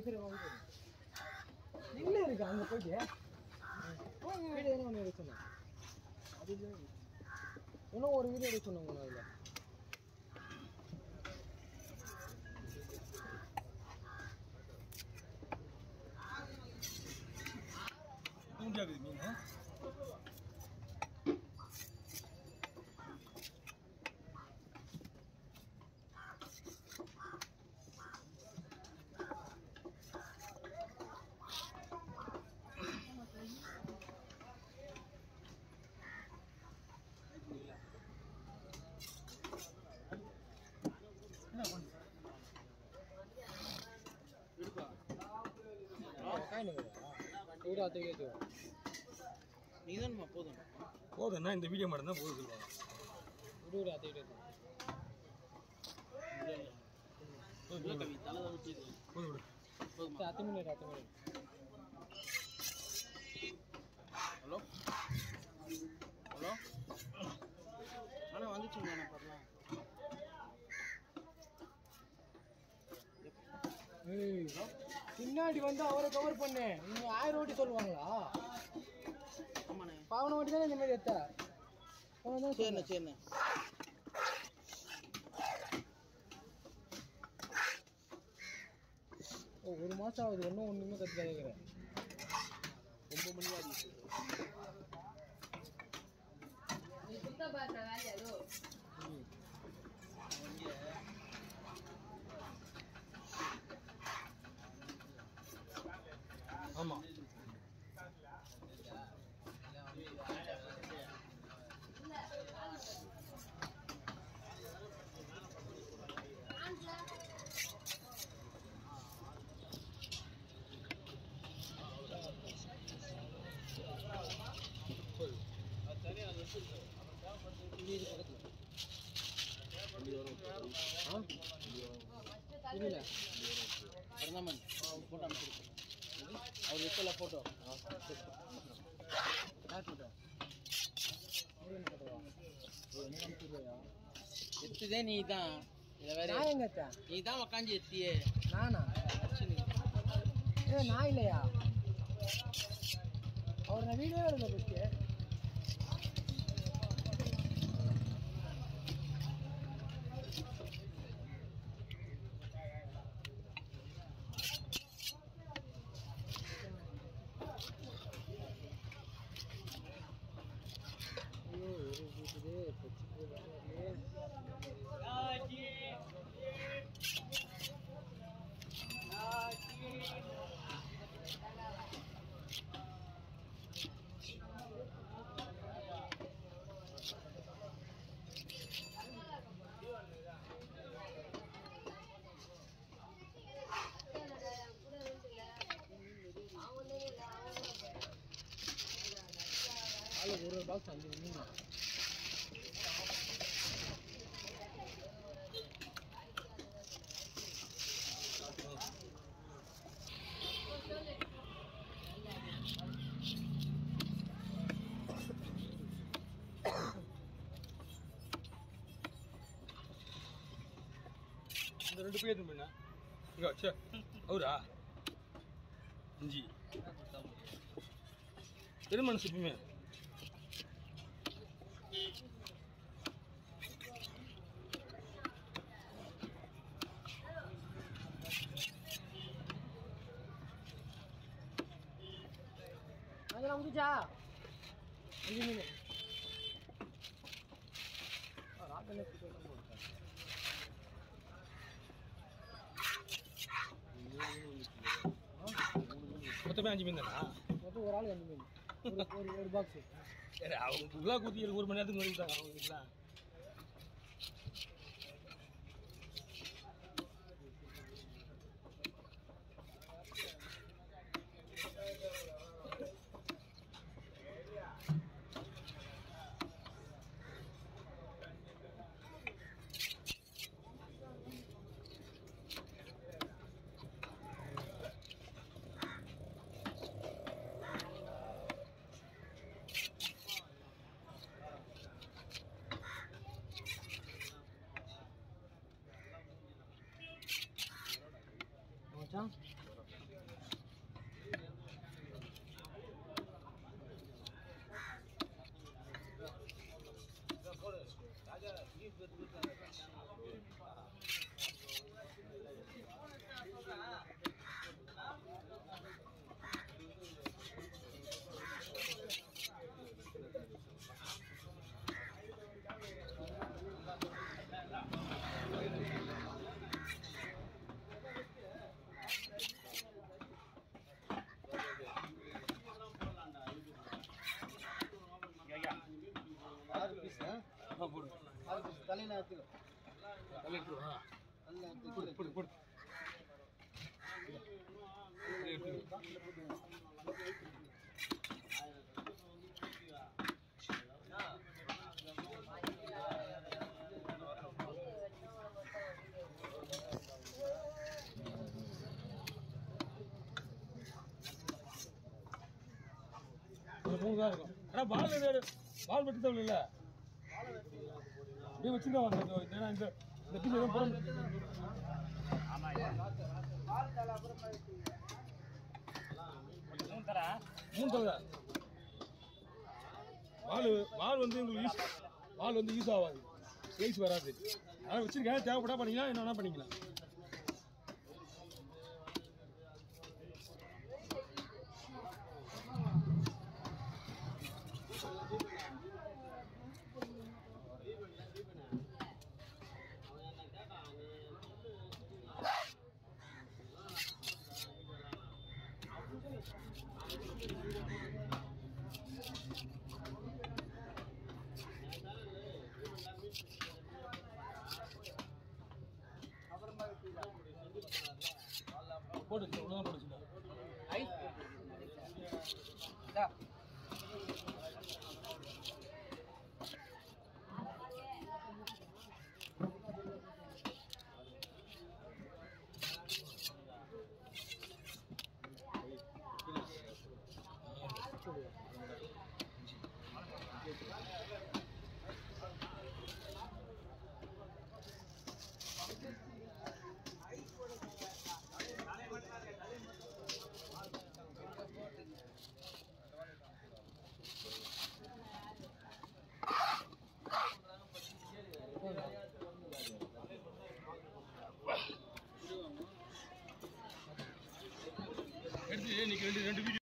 சரி வாங்க எங்கே இருக்கு அங்கே போயிட்டு வீடியோ தானே ஒன்று எடுக்க சொன்னேன் அது இல்லை. இன்னும் ஒரு வீடியோ எடுக்க சொன்னாங்க ஒன்று அதில் மூஞ்சாக்குது மீன் காயினுங்க ஒரு அத்தை கேட்டு நீதான்மா போதும் போதும்னா இந்த வீடியோ மட்டும் தான் போதும் சொல்லுவாங்க ஒரு ஒரு அத்தை கேட்டு இல்லை கவி தலை தான் ஊற்றிது போதும் விடு போதுமா அத்தை மணி அத்தை மணி ஹலோ ஹலோ ஆனால் வந்துச்சுங்க நான் பண்ணலாம் ஏய், பின்னாடி வந்து அவரை கவர் பண்ணு நீங்க ஆயிரம் வாட்டி சொல்லுவாங்களா ஆமாண்ணே பாவனை வாட்டி தானே இந்த மாதிரி எத்த போன தான் சரிண்ணே சரிண்ணே ஓ ஒரு மாசம் ஆகுது ஒன்றும் ஒன்றுமே கற்றுக்காதுங்கிறேன் ஒம்பது மணி ஆகிடுச்சு ஆமாம் புரியல பரந்தாமன் ஃபோட்டோ அனுப்பிச்சிருக்கேன் அவர் வைக்கல ஃபோட்டோ யார் போட்டா என்ன போட்டவா என்ன அனுப்பிடுறியா எத்துதே நீ தான் இதை வேற நான் எங்க எத்த நீ தான் உக்காந்து எத்தியே நானா ஏ நான் இல்லையா அவர் நான் வீடியோ எடுக்கல ஃபஸ்ட்டு ஐயோ ஒரு இருக்குது பச்சு வரலையே ஆளுக்கு ஒரு ஒரு பாக்ஸ் அஞ்சு மீன் இந்த ரெண்டு பேர் மீனா இங்கே சே அவரா அஞ்சு பெருமனசு எப்பவுமே அதெல்லாம் வந்துச்சா அஞ்சு மீன் ஆ, ராத்திரி நேரத்துக்கு தான் போட்டேன். மொத்தமே அஞ்சு மீன் தானா மொத்தம் ஒரு ஆள் அஞ்சு மீன் ஒரு ஒரு ஒரு பாக்ஸு சரி அவங்க உலா குத்தி ஒரு மணி நேரத்துக்கு வருவாங்க அவங்களுக்குலாம் மச்சான் ஆறு பீஸ் ஆ, போடு ஆறு பீஸ் தலையில எடுத்துக்கோ தள்ளி எடுத்துருவா நல்லா எடுத்து போடு போடு போடு தள்ளி எடுத்துரு. இந்த மூணு தான் இருக்கும் ஆனா பால் எடு பால் வெட்டி தவிர இல்ல அப்படியே வச்சுருந்தா வாங்க ஏன்னா இந்த இந்த பீஸ் எதுவும் போட மூணு தவிர வால் வால் வந்து உங்களுக்கு யூஸ் வால் வந்து யூஸ் ஆகாது சைஸ் வராது அதனால் வச்சிருக்கேன் தேவைப்பட்டா பண்ணிக்கலாம் என்ன வேணா பண்ணிக்கலாம் போட்டு வச்சு இவ்வளோ போட்டு வச்சுக்கோ ஐஸ் இந்தா எடுத்து இன்னைக்கு ரெண்டு ரெண்டு வீடியோ